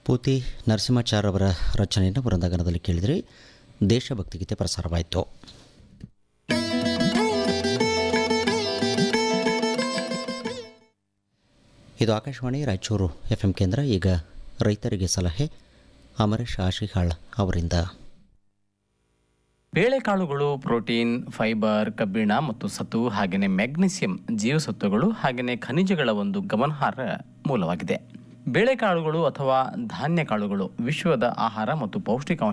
ಪೂತಿ ನರಸಿಂಹಾಚಾರ್ ಅವರ ರಚನೆಯನ್ನು ವೃಂದಗಾನದಲ್ಲಿ ಕೇಳಿದರೆ ದೇಶಭಕ್ತಿ ಗೀತೆ ಪ್ರಸಾರವಾಯಿತು ಇದು ಆಕಾಶವಾಣಿ ರಾಯಚೂರು ಎಫ್ ಎಂ ಕೇಂದ್ರ ಈಗ ರೈತರಿಗೆ ಸಲಹೆ ಅಮರೇಶ್ ಆಶಿಹಾಳ್ ಅವರಿಂದ ಬೇಳೆಕಾಳುಗಳು ಪ್ರೋಟೀನ್ ಫೈಬರ್ ಕಬ್ಬಿಣ ಮತ್ತು ಸತು ಹಾಗೆಯೇ ಮ್ಯಾಗ್ನೀಸಿಯಂ ಜೀವಸತ್ವಗಳು ಹಾಗೆಯೇ ಖನಿಜಗಳ ಒಂದು ಗಮನಾರ್ಹ ಮೂಲವಾಗಿದೆ ಬೇಳೆಕಾಳುಗಳು ಅಥವಾ ಧಾನ್ಯ ಕಾಳುಗಳು ವಿಶ್ವದ ಆಹಾರ ಮತ್ತು ಪೌಷ್ಟಿಕಾಂಶ